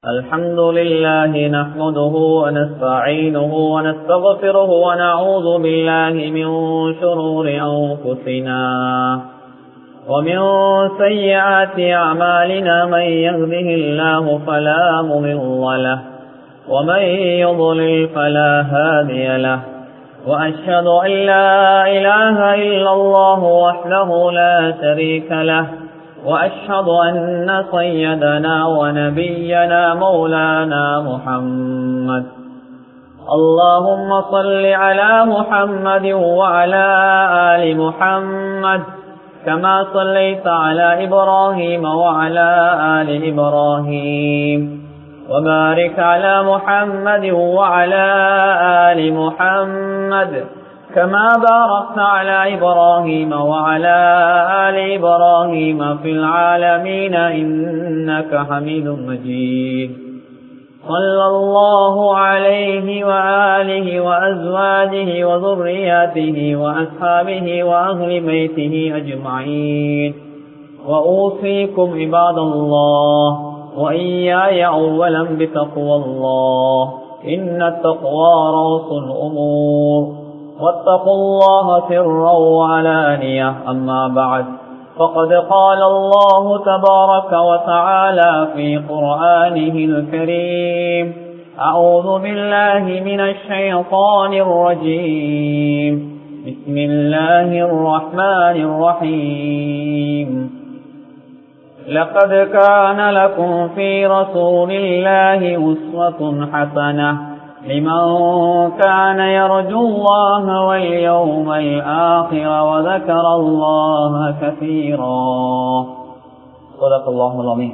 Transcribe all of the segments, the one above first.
الحمد لله نحمده ونستعينه ونستغفره ونعوذ بالله من شرور أنفسنا ومن سيئات أعمالنا من يهده الله فلا مضل له ومن يضلل فلا هادي له وأشهد أن لا إله إلا الله وحده لا شريك له وأشهد أن سيدنا ونبينا مولانا محمد اللهم صل على محمد وعلى آل محمد كما صليت على إبراهيم وعلى آل إبراهيم وبارك على محمد وعلى آل محمد كما باركت على إبراهيم وعلى آل إبراهيم في العالمين إنك حميد مجيد صلى الله عليه وآله وأزواجه وذرياته وأصحابه وأهل بيته أجمعين وأوصيكم عباد الله وإياي أولا بتقوى الله إن التقوى رأس الأمور واتقوا الله سرا وعلانية أما بعد فقد قال الله تبارك وتعالى في قرآنه الكريم أعوذ بالله من الشيطان الرجيم بسم الله الرحمن الرحيم لقد كان لكم في رسول الله أسوة حسنة لمن كان يرجو الله واليوم الآخر وذكر الله كثيرا صدق الله العظيم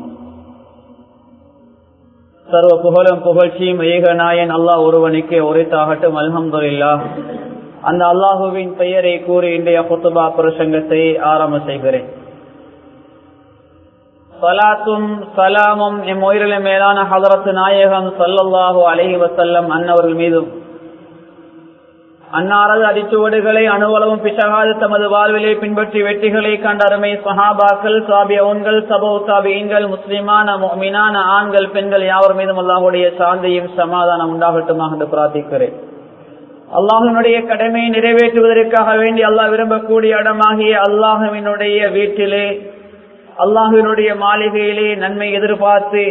சர்வ புகழும் புகழ்ச்சியும் ஏக நாயன் அல்லாஹ் ஒருவனுக்கே உரைத்தாகட்டும் அல்ஹம்துல்லா அந்த அல்லாஹுவின் பெயரை கூறி இன்றைய புத்துபா பிரசங்கத்தை ஆரம்ப செய்கிறேன் சலாத்தும் சலாமும் எம் உயிரில மேலான ஹதரத்து நாயகம் சல்லல்லாஹு அலஹி வசல்லம் அன்னவர்கள் மீதும் அன்னாரது அடிச்சுவடுகளை அணுவளவும் பிசகாது தமது வாழ்விலே பின்பற்றி வெற்றிகளை கண்ட அருமை சஹாபாக்கள் சாபியவுன்கள் சபோ சாபியங்கள் முஸ்லிமான மீனான ஆண்கள் பெண்கள் யாவர் மீதும் அல்லாஹுடைய சாந்தியும் சமாதானம் உண்டாகட்டுமாக என்று பிரார்த்திக்கிறேன் அல்லாஹினுடைய கடமையை நிறைவேற்றுவதற்காக வேண்டி அல்லாஹ் விரும்பக்கூடிய இடமாகிய அல்லாஹுவினுடைய வீட்டிலே அல்லாஹினுடைய மாளிகையிலே நன்மை எதிர்பார்த்து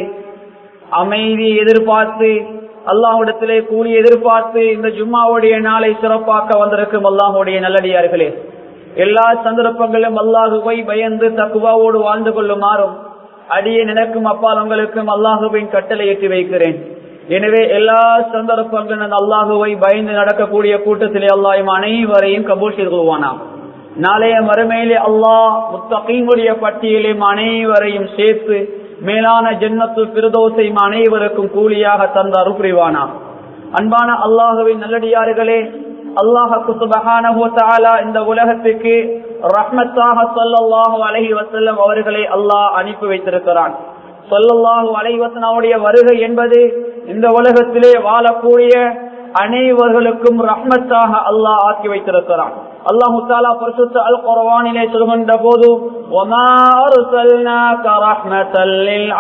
அமைதியை எதிர்பார்த்து அல்லாஹுடத்திலே கூலி எதிர்பார்த்து இந்த ஜும்மாவுடைய நாளை சிறப்பாக்க வந்திருக்கும் அல்லாஹுடைய நல்லடியார்களே எல்லா சந்தர்ப்பங்களும் அல்லாஹுவை பயந்து தக்குவாவோடு வாழ்ந்து கொள்ளுமாறும் அடியே நினைக்கும் அப்பால் உங்களுக்கும் அல்லாஹுவின் கட்டளை எட்டி வைக்கிறேன் எனவே எல்லா சந்தர்ப்பங்களும் அல்லாஹுவை பயந்து நடக்கக்கூடிய கூட்டத்திலே அல்லாஹ் அனைவரையும் கபூல் செய்து கொள்வானாம் நாளைய மறுமையிலே அல்லாஹ் முத்தகீமுடைய பட்டியலையும் அனைவரையும் சேர்த்து மேலான ஜென்னத்து பிரதோசையும் அனைவருக்கும் கூலியாக தந்த அருப்புரிவானா அன்பான அல்லாஹுவின் நல்லடியார்களே அல்லாஹு சுபகானா இந்த உலகத்துக்கு ரஹ்மத்தாக சொல்லல்லாஹு அலஹி வசல்லம் அவர்களை அல்லாஹ் அனுப்பி வைத்திருக்கிறான் சொல்லல்லாஹு அலைவசனாவுடைய வருகை என்பது இந்த உலகத்திலே வாழக்கூடிய அனைவர்களுக்கும் ரஹ்மத்தாக அல்லாஹ் ஆக்கி வைத்திருக்கிறான் அல்லாஹு தாலா பரிசுத்த அல் குர்ஆனிலே சொல்கின்ற போது வமா அர்சல்னாக ரஹ்மத்தல் லில்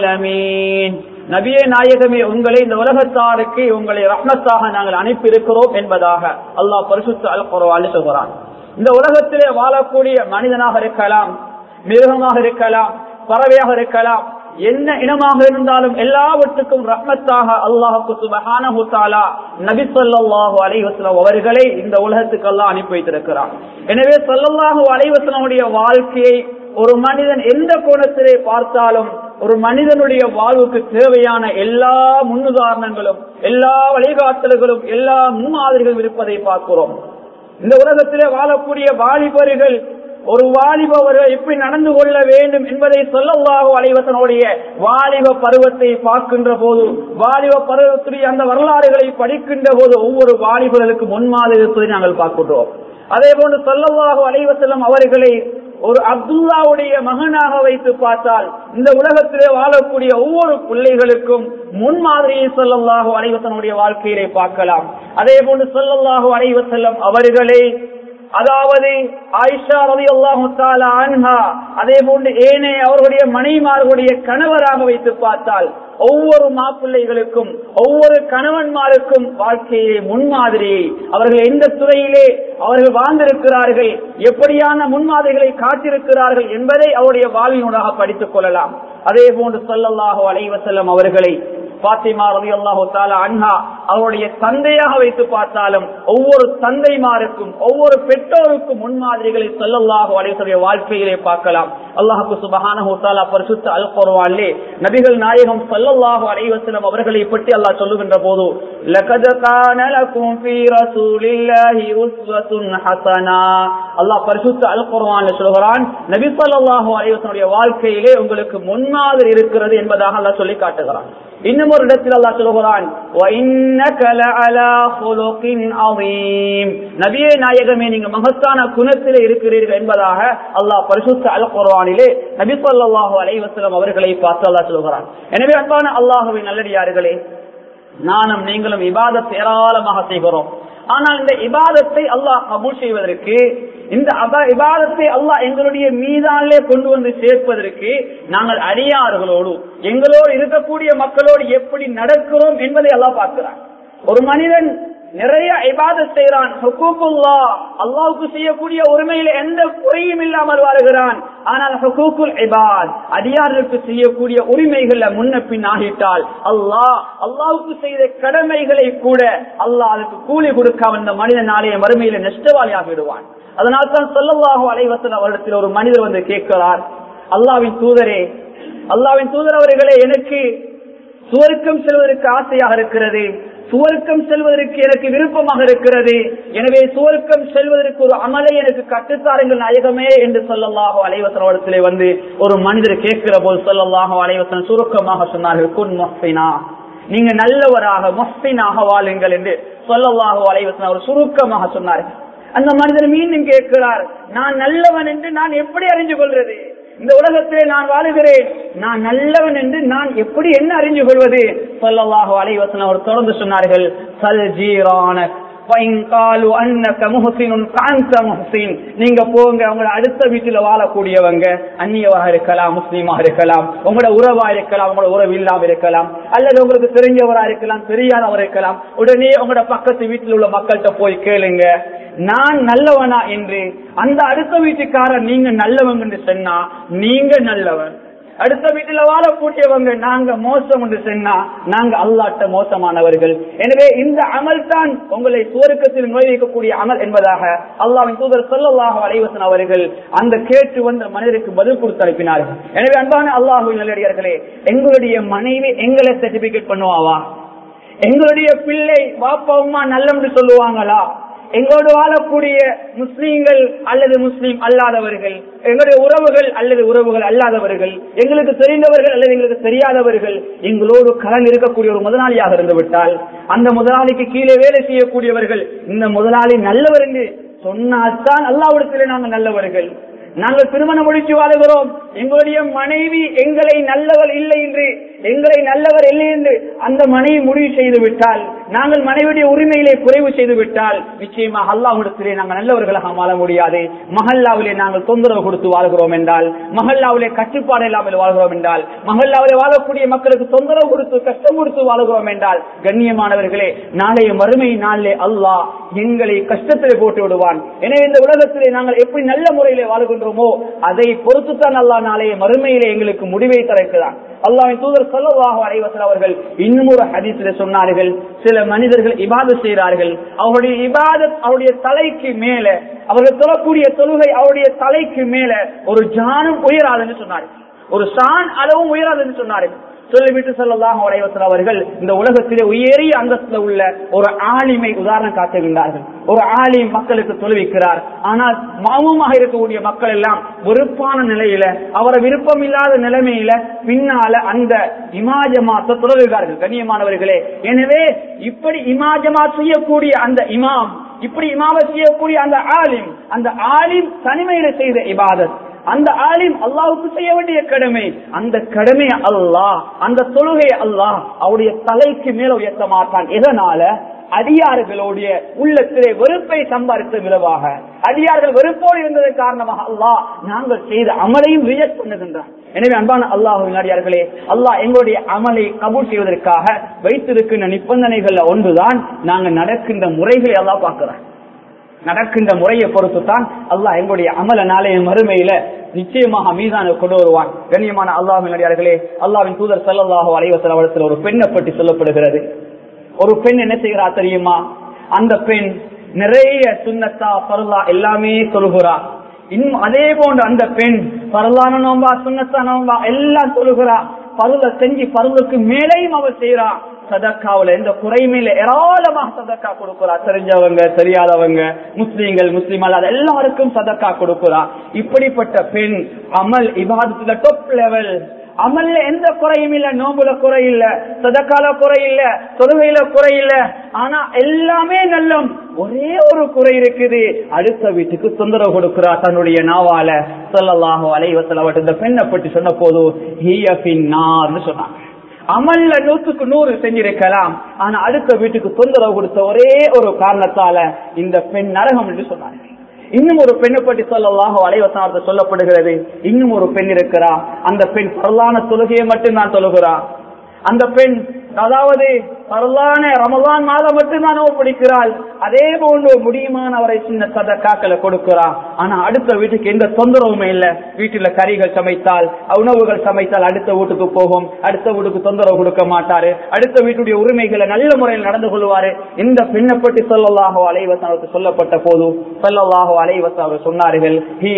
ஆலமீன் நபியே நாயகமே உங்களை இந்த உலகத்தாருக்கு உங்களை ரஹ்மத்தாக நாங்கள் அனுப்பி இருக்கிறோம் என்பதாக அல்லாஹ் பரிசுத்த அல் குர்ஆனில் சொல்கிறான் இந்த உலகத்திலே வாழக்கூடிய மனிதனாக இருக்கலாம் மிருகமாக இருக்கலாம் பறவையாக இருக்கலாம் என்ன இனமாக இருந்தாலும் எல்லாவற்றுக்கும் ரஹ்மத்தாக அல்லாஹுக்கு சுபஹானஹு தஆலா நபி ஸல்லல்லாஹு அலைஹி வஸல்லம் அவர்களை இந்த உலகத்துக்கு அல்லாஹ் அனுப்பி வைத்திருக்கிறார் எனவே ஸல்லல்லாஹு அலைஹி வஸல்லமுடைய வாழ்க்கையை ஒரு மனிதன் எந்த கோணத்திலே பார்த்தாலும் ஒரு மனிதனுடைய வாழ்வுக்கு தேவையான எல்லா முன்னுதாரணங்களும் எல்லா வழிகாட்டல்களும் எல்லா முன்மாதிரிகளும் இருப்பதை பார்க்கிறோம் இந்த உலகத்திலே வாழக்கூடிய வாலிபர்கள் ஒரு வாலிபவர்கள் எப்படி நடந்து கொள்ள வேண்டும் என்பதை சொல்லவாக அலைவசனுடைய வாலிப பருவத்தை பார்க்கின்ற போது வாலிப பருவத்துடைய அந்த வரலாறுகளை படிக்கின்ற போது ஒவ்வொரு வாலிபர்களுக்கு முன்மாதிரி இருப்பதை நாங்கள் பார்க்கின்றோம் அதே போன்று சொல்லவாக அலைவசலம் அவர்களை ஒரு அப்துல்லாவுடைய மகனாக வைத்து பார்த்தால் இந்த உலகத்திலே வாழக்கூடிய ஒவ்வொரு பிள்ளைகளுக்கும் முன்மாதிரியை சொல்லல்லாஹு அலைவசனுடைய வாழ்க்கையிலே பார்க்கலாம் அதே போன்று சொல்லல்லாஹு அலைவசல்லம் அவர்களை அதாவது ஆயிஷா ரவி அல்லாஹு அன்ஹா அதே போன்று ஏனே அவர்களுடைய மனைமார்களுடைய கணவராக வைத்து பார்த்தால் ஒவ்வொரு மாப்பிள்ளைகளுக்கும் ஒவ்வொரு கணவன்மாருக்கும் வாழ்க்கையிலே முன்மாதிரியை அவர்கள் எந்த துறையிலே அவர்கள் வாழ்ந்திருக்கிறார்கள் எப்படியான முன்மாதிரிகளை காட்டிருக்கிறார்கள் என்பதை அவருடைய வாழ்வினூடாக படித்துக் கொள்ளலாம் அதே போன்று சொல்லல்லாஹோ அலைவசல்லம் அவர்களை பாத்திமா ரவி அல்லாஹு தாலா அன்ஹா அவருடைய தந்தையாக வைத்து பார்த்தாலும் ஒவ்வொரு தந்தைமாருக்கும் ஒவ்வொரு பெற்றோருக்கும் முன்மாதிரிகளை சொல்லல்லாஹு அலைவசடைய வாழ்க்கையிலே பார்க்கலாம் அல்லாஹுக்கு சுபஹான தாலா பரிசுத்த அல் குர்வானிலே நபிகள் நாயகம் சொல்லல்லாஹு அலைவசலம் அவர்களை பற்றி அல்லாஹ் சொல்லுகின்ற போது லகத கான லகும் ஃபீ ரசூலில்லாஹி உஸ்வத்துன் ஹஸனா அல்லாஹ் பரிசுத்த அல் குர்ஆன்ல சொல்கிறான் நபி ஸல்லல்லாஹு அலைஹி வஸல்லுடைய வாழ்க்கையிலே உங்களுக்கு முன்மாதிரி இருக்கிறது என்பதாக அல்லாஹ் சொல்லி காட்டுகிறான் இன்னும் ஒரு இடத்தில் அல்லாஹ் சொல்கிறான் நபியே நாயகமே நீங்க மகத்தான குணத்திலே இருக்கிறீர்கள் என்பதாக அல்லாஹ் பரிசுத்த அல் குர்ஆனிலே நபி ஸல்லல்லாஹு அலைஹி வஸல்லம் அவர்களை பார்த்து அல்லாஹ் சொல்கிறான் எனவே அன்பான அல்லாஹ்வின் நல்லடியார்களே நானும் நீங்களும் இபாதத் ஏராளமாக செய்கிறோம் ஆனால் இந்த இபாதத்தை அல்லாஹ் கபூல் செய்வதற்கு இந்த இபாதத்தை அல்லாஹ் எங்களுடைய மீதானிலே கொண்டு வந்து சேர்ப்பதற்கு நாங்கள் அடியார்களோடு எங்களோடு இருக்கக்கூடிய மக்களோடு எப்படி நடக்கிறோம் என்பதை அல்லாஹ் பார்க்கிறான் ஒரு மனிதன் நிறைய இபாதத் செய்யறான் ஹுக்கூக்குல்லா அல்லாவுக்கு செய்யக்கூடிய உரிமையில எந்த குறையும் இல்லாமல் வாழ்கிறான் ஆனால் ஹுக்கூக்குல் இபாத் அடியார்களுக்கு செய்யக்கூடிய உரிமைகள்ல முன்ன பின் ஆகிட்டால் அல்லாஹ் அல்லாவுக்கு செய்த கடமைகளை கூட அல்லாஹ் அதுக்கு கூலி கொடுக்காம இந்த மனிதன் நாளைய மறுமையில நஷ்டவாளி ஆகிவிடுவான் அதனால் தான் சொல்லவாக அலைவசன் அவரிடத்தில் ஒரு மனிதர் வந்து கேட்கிறார் அல்லாவின் தூதரே அல்லாவின் தூதர் அவர்களே எனக்கு சுவர்க்கம் செல்வதற்கு ஆசையாக இருக்கிறது சுவர்க்கம் செல்வதற்கு எனக்கு விருப்பமாக இருக்கிறது எனவே சுவர்க்கம் செல்வதற்கு ஒரு அமலை எனக்கு கட்டுத்தாருங்கள் நாயகமே என்று சொல்லல்லாஹோ அலைவசனத்திலே வந்து ஒரு மனிதர் கேட்கிற போது சொல்லல்லாஹோ அலைவசன் சுருக்கமாக சொன்னார்கள் குன் மொஹினா நீங்க நல்லவராக மொஹினாக வாழுங்கள் என்று சொல்லல்லாஹோ அலைவசன் அவர் சுருக்கமாக சொன்னார்கள் அந்த மனிதர் மீண்டும் கேட்கிறார் நான் நல்லவன் என்று நான் எப்படி அறிஞ்சு கொள்வது இந்த உலகத்திலே நான் வாழுகிறேன் நான் நல்லவன் என்று நான் எப்படி என்ன அறிஞ்சு கொள்வது சொல்லலாக அலைவசன் அவர் தொடர்ந்து சொன்னார்கள் சல் ஜீரான நீங்க போங்க உங்களோட அடுத்த வீட்டுல வாழக்கூடியவங்க அந்நியவாக இருக்கலாம் முஸ்லீமாக இருக்கலாம் உங்களோட உறவா இருக்கலாம் உங்களோட உறவு இல்லாம இருக்கலாம் அல்லது உங்களுக்கு தெரிஞ்சவரா இருக்கலாம் தெரியாதவர் இருக்கலாம் உடனே உங்களோட பக்கத்து வீட்டில் உள்ள மக்கள்கிட்ட போய் கேளுங்க நான் நல்லவனா என்று அந்த அடுத்த வீட்டுக்காரர் நீங்க நல்லவங்க என்று சொன்னா நீங்க நல்லவன் அடுத்த வீட்டுல வாழக்கூடியவங்க நாங்க மோசம் என்று சொன்னா நாங்க அல்லாட்ட மோசமானவர்கள் எனவே இந்த அமல் தான் உங்களை சுவருக்கத்தில் நுழைவிக்கக்கூடிய அமல் என்பதாக அல்லாவின் தூதர் சொல்லல்லாக அலைவசன் அவர்கள் அந்த கேட்டு வந்த மனிதருக்கு பதில் கொடுத்து அனுப்பினார்கள் எனவே அன்பான அல்லாஹு நல்லடியார்களே எங்களுடைய மனைவி எங்களை சர்டிபிகேட் பண்ணுவாவா எங்களுடைய பிள்ளை பாப்பா அம்மா நல்லம் சொல்லுவாங்களா எங்களோடு வாழக்கூடிய முஸ்லீம்கள் அல்லது முஸ்லீம் அல்லாதவர்கள் எங்களுடைய உறவுகள் அல்லது உறவுகள் அல்லாதவர்கள் எங்களுக்கு தெரிந்தவர்கள் அல்லது எங்களுக்கு தெரியாதவர்கள் எங்களோடு கலந்து இருக்கக்கூடிய ஒரு முதலாளியாக இருந்து விட்டால் அந்த முதலாளிக்கு கீழே வேலை செய்யக்கூடியவர்கள் இந்த முதலாளி நல்லவர் என்று சொன்னால்தான் அல்லாவிடத்திலே நாங்கள் நல்லவர்கள் நாங்கள் திருமணம் முடிச்சு வாழுகிறோம் எங்களுடைய மனைவி எங்களை நல்லவர் இல்லை என்று எங்களை நல்லவர் இல்லை என்று அந்த மனைவி முடிவு செய்து விட்டால் நாங்கள் மனைவியுடைய உரிமையிலே குறைவு செய்து விட்டால் நிச்சயமாக அல்லாஹிடத்திலே நாங்கள் நல்லவர்களாக வாழ முடியாது மஹல்லாவிலே நாங்கள் தொந்தரவு கொடுத்து வாழ்கிறோம் என்றால் மஹல்லாவிலே கட்டுப்பாடு இல்லாமல் வாழ்கிறோம் என்றால் மஹல்லாவிலே வாழக்கூடிய மக்களுக்கு தொந்தரவு கொடுத்து கஷ்டம் கொடுத்து வாழ்கிறோம் என்றால் கண்ணியமானவர்களே நாளைய மறுமை நாளிலே அல்லாஹ் எங்களை கஷ்டத்திலே போட்டு விடுவான் எனவே இந்த உலகத்திலே நாங்கள் எப்படி நல்ல முறையிலே வாழ்கின்றோமோ அதை பொறுத்துத்தான் அல்லாஹ் நாளைய மறுமையிலே எங்களுக்கு முடிவை தரக்கிறான் அல்லாவின் தூதர் சொல்லவாக அலைவசல் அவர்கள் இன்னும் ஒரு ஹதீஸில் சொன்னார்கள் சில மனிதர்கள் இபாதத் செய்கிறார்கள் அவருடைய இபாதத் அவருடைய தலைக்கு மேல அவர்கள் தொழக்கூடிய தொழுகை அவருடைய தலைக்கு மேல ஒரு ஜானம் உயராதுன்னு சொன்னார்கள் ஒரு சான் அளவும் உயராதுன்னு சொன்னார்கள் சொல்லிவிட்டு சொல்லலாம் உடையவசர் அவர்கள் இந்த உலகத்திலே உயரிய அந்தஸ்துல உள்ள ஒரு ஆலிமை உதாரணம் காட்டுகின்றார்கள் ஒரு ஆலிம் மக்களுக்கு தொழுவிக்கிறார் ஆனால் மாமமாக இருக்கக்கூடிய மக்கள் எல்லாம் வெறுப்பான நிலையில அவரை விருப்பம் இல்லாத நிலைமையில பின்னால அந்த இமாஜமாத்த தொடர்கிறார்கள் கண்ணியமானவர்களே எனவே இப்படி இமாஜமா செய்யக்கூடிய அந்த இமாம் இப்படி இமாம செய்யக்கூடிய அந்த ஆலிம் அந்த ஆலிம் தனிமையில செய்த இபாதத் அந்த ஆலிம் அல்லாவுக்கு செய்ய வேண்டிய கடமை அந்த கடமையை அல்லாஹ் அந்த தொழுகை அல்லாஹ் அவருடைய தலைக்கு மேல உயர்த்த மாட்டான் எதனால அடியார்களுடைய உள்ளத்திலே வெறுப்பை சம்பாதித்த விளைவாக அடியார்கள் வெறுப்போடு இருந்ததன் காரணமாக அல்லாஹ் நாங்கள் செய்த அமலையும் ரிஜெக்ட் பண்ணுகின்றான் எனவே அன்பான அல்லாஹுவின் அடியார்களே அல்லாஹ் எங்களுடைய அமலை கபூல் செய்வதற்காக வைத்திருக்கின்ற நிபந்தனைகள்ல ஒன்றுதான் நாங்கள் நடக்கின்ற முறைகளை எல்லாம் பார்க்கிறோம் நடக்கின்ற முறையை பொறுத்து தான் அல்லாஹ் எங்களுடைய அமல நாளைய மறுமையில நிச்சயமாக மீதான கொண்டு வருவான் கண்ணியமான அல்லாஹின் அடியார்களே அல்லாவின் தூதர் சல்லாஹு அலைவசலவரத்தில் ஒரு பெண்ணை பற்றி சொல்லப்படுகிறது ஒரு பெண் என்ன செய்கிறா தெரியுமா அந்த பெண் நிறைய சுண்ணத்தா பருளா எல்லாமே சொல்லுகிறா இன்னும் அதே போன்று அந்த பெண் பரலான நோம்பா சுண்ணத்தா நோம்பா எல்லாம் சொல்லுகிறா பருள செஞ்சு பருளுக்கு மேலேயும் அவள் செய்யறா சதக்காவுல எந்த குறையுமே இல்லை ஏராளமாக சதக்கா கொடுக்கிறா தெரிஞ்சவங்க தெரியாதவங்க முஸ்லீம்கள் முஸ்லீம் அல்லாத எல்லாருக்கும் சதக்கா கொடுக்கிறா இப்படிப்பட்ட பெண் அமல் இவாதத்துல டாப் லெவல் அமல்ல எந்த குறையும் இல்ல நோம்புல குறை இல்ல சதக்கால குறை இல்ல தொழுகையில குறை இல்ல ஆனா எல்லாமே நல்லம் ஒரே ஒரு குறை இருக்குது அடுத்த வீட்டுக்கு தொந்தரவு கொடுக்கிறா தன்னுடைய நாவால சொல்லலாக அலைவசலவட்ட இந்த பெண்ணை பற்றி சொன்ன போது சொன்னாங்க அமல்ல நூத்துக்கு நூறு செஞ்சிருக்கலாம் ஆனா அடுத்த வீட்டுக்கு தொந்தரவு கொடுத்த ஒரே ஒரு காரணத்தால இந்த பெண் நரகம் என்று சொன்னாங்க இன்னும் ஒரு பெண்ணை பற்றி சொல்லலாக அலைவசனத்தை சொல்லப்படுகிறது இன்னும் ஒரு பெண் இருக்கிறா அந்த பெண் பரலான தொழுகையை மட்டும் தான் தொழுகிறா அந்த பெண் அதாவது பரலான ரமதான் மாதம் மட்டும்தான் பிடிக்கிறாள் அதே போன்று முடியுமான அவரை சின்ன சதக்காக்களை கொடுக்கிறா ஆனா அடுத்த வீட்டுக்கு எந்த தொந்தரவுமே இல்ல வீட்டுல கறிகள் சமைத்தால் உணவுகள் சமைத்தால் அடுத்த வீட்டுக்கு போகும் அடுத்த வீட்டுக்கு தொந்தரவு கொடுக்க மாட்டாரு அடுத்த வீட்டுடைய உரிமைகளை நல்ல முறையில் நடந்து கொள்வாரு இந்த பெண்ணை பற்றி சொல்லலாக அலைவசனத்துக்கு சொல்லப்பட்ட போது சொல்லலாக அலைவசம் அவர் சொன்னார்கள்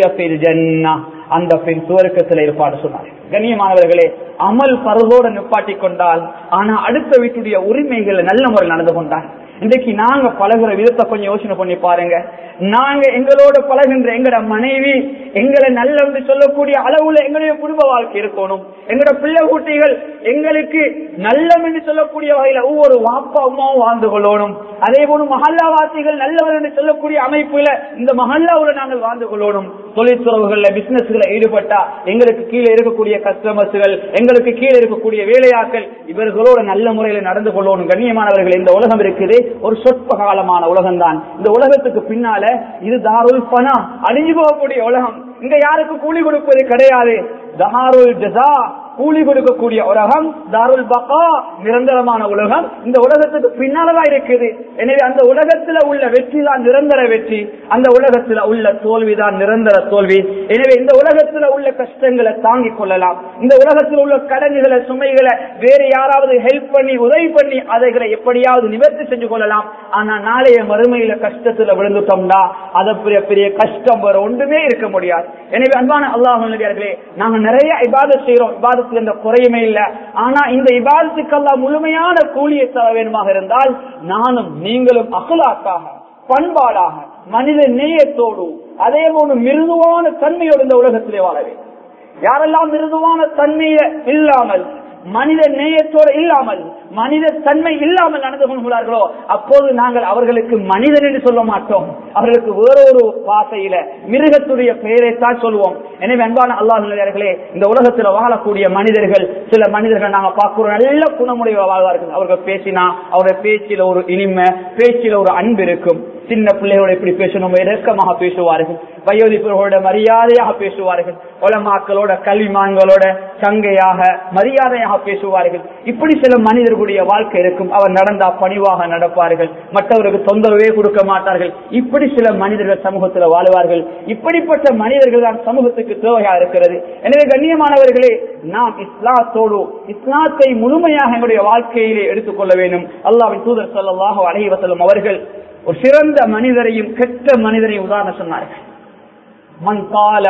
அந்த பெண் சுவர்க்கத்தில் இருப்பாடு சொன்னார் கண்ணியமானவர்களே அமல் பருவோடு நிப்பாட்டி கொண்டால் ஆனா அடுத்த வீட்டுடைய உரிமைகளை நல்ல முறையில் நடந்து கொண்டார் இன்றைக்கு நாங்க பழகுற விதத்தை கொஞ்சம் யோசனை பண்ணி பாருங்க நாங்க எங்களோட பழகின்ற எங்கட மனைவி எங்களை நல்ல என்று சொல்லக்கூடிய அளவுல எங்களுடைய குடும்ப வாழ்க்கை இருக்கணும் எங்களோட பிள்ளை குட்டிகள் எங்களுக்கு நல்லம் என்று சொல்லக்கூடிய வகையில ஒவ்வொரு வாப்பா அம்மாவும் வாழ்ந்து கொள்ளணும் அதே போல மஹல்லாவாசிகள் நல்லவர் என்று சொல்லக்கூடிய அமைப்புல இந்த மஹல்லாவுல நாங்கள் வாழ்ந்து கொள்ளணும் தொழிற்துறவுகள்ல பிசினஸ்களை ஈடுபட்டா எங்களுக்கு கீழே இருக்கக்கூடிய கஸ்டமர்ஸ்கள் எங்களுக்கு கீழே இருக்கக்கூடிய வேலையாக்கள் இவர்களோட நல்ல முறையில நடந்து கொள்ளணும் கண்ணியமானவர்கள் இந்த உலகம் இருக்குது ஒரு சொற்ப காலமான உலகம் தான் இந்த உலகத்துக்கு பின்னால இது தாருல் பனா அழிஞ்சு போகக்கூடிய உலகம் இங்க யாருக்கு கூலி கொடுப்பது கிடையாது தாருல் ஜசா கூலி கொடுக்கக்கூடிய உலகம் தாருல் பகா நிரந்தரமான உலகம் இந்த உலகத்துக்கு பின்னாலதான் இருக்குது எனவே அந்த உலகத்துல உள்ள வெற்றி தான் நிரந்தர வெற்றி அந்த உலகத்துல உள்ள தோல்விதான் நிரந்தர தோல்வி எனவே இந்த உலகத்துல உள்ள கஷ்டங்களை தாங்கிக் கொள்ளலாம் இந்த உலகத்தில் உள்ள கடன்களை சுமைகளை வேறு யாராவது ஹெல்ப் பண்ணி உதவி பண்ணி அதைகளை எப்படியாவது நிவர்த்தி செஞ்சு கொள்ளலாம் ஆனா நாளைய மறுமையில கஷ்டத்துல விழுந்துட்டோம்னா அதை பெரிய பெரிய கஷ்டம் வர ஒன்றுமே இருக்க முடியாது எனவே அன்பான அல்லாஹர்களே நாங்க நிறைய இபாதத் செய்யறோம் இபாதத்துல எந்த குறையுமே இல்ல ஆனா இந்த இபாதத்துக்கெல்லாம் முழுமையான கூலியை தர வேணுமாக இருந்தால் நானும் நீங்களும் அகலாக்காக பண்பாடாக மனித நேயத்தோடு அதே போல மிருதுவான தன்மையோடு இந்த உலகத்திலே வாழ வேண்டும் யாரெல்லாம் மிருதுவான தன்மையை இல்லாமல் மனித நேயத்தோடு இல்லாமல் மனித தன்மை இல்லாமல் நடந்து கொள்கிறார்களோ அப்போது நாங்கள் அவர்களுக்கு மனிதன் என்று சொல்ல மாட்டோம் அவர்களுக்கு வேறொரு பாசையில மிருகத்துடைய பெயரைத்தான் சொல்லுவோம் எனவே அன்பான அல்லாஹர்களே இந்த உலகத்தில் வாழக்கூடிய மனிதர்கள் சில மனிதர்கள் நாங்க பார்க்கிறோம் நல்ல குணமுடைய வாழ்வார்கள் அவர்கள் பேசினா அவருடைய பேச்சில ஒரு இனிமை பேச்சில ஒரு அன்பு இருக்கும் சின்ன பிள்ளைகளோட எப்படி பேசணும் இறக்கமாக பேசுவார்கள் வயோதிப்பர்களோட மரியாதையாக பேசுவார்கள் உலமாக்களோட கல்விமான்களோட சங்கையாக மரியாதையாக பேசுவார்கள் இப்படி சில மனிதர்களுடைய வாழ்க்கை இருக்கும் அவர் நடந்தா பணிவாக நடப்பார்கள் மற்றவருக்கு தொந்தரவே கொடுக்க மாட்டார்கள் இப்படி சில மனிதர்கள் சமூகத்தில் வாழ்வார்கள் இப்படிப்பட்ட மனிதர்கள் தான் சமூகத்துக்கு தேவையா இருக்கிறது எனவே கண்ணியமானவர்களே நாம் இஸ்லாத்தோடு இஸ்லாத்தை முழுமையாக எங்களுடைய வாழ்க்கையிலே எடுத்துக்கொள்ள வேண்டும் அல்லாவின் தூதர் சொல்லலாக அழகி வசலம் அவர்கள் ஒரு சிறந்த மனிதரையும் கெட்ட மனிதரையும் உதாரணம் சொன்னார்கள் மண் கால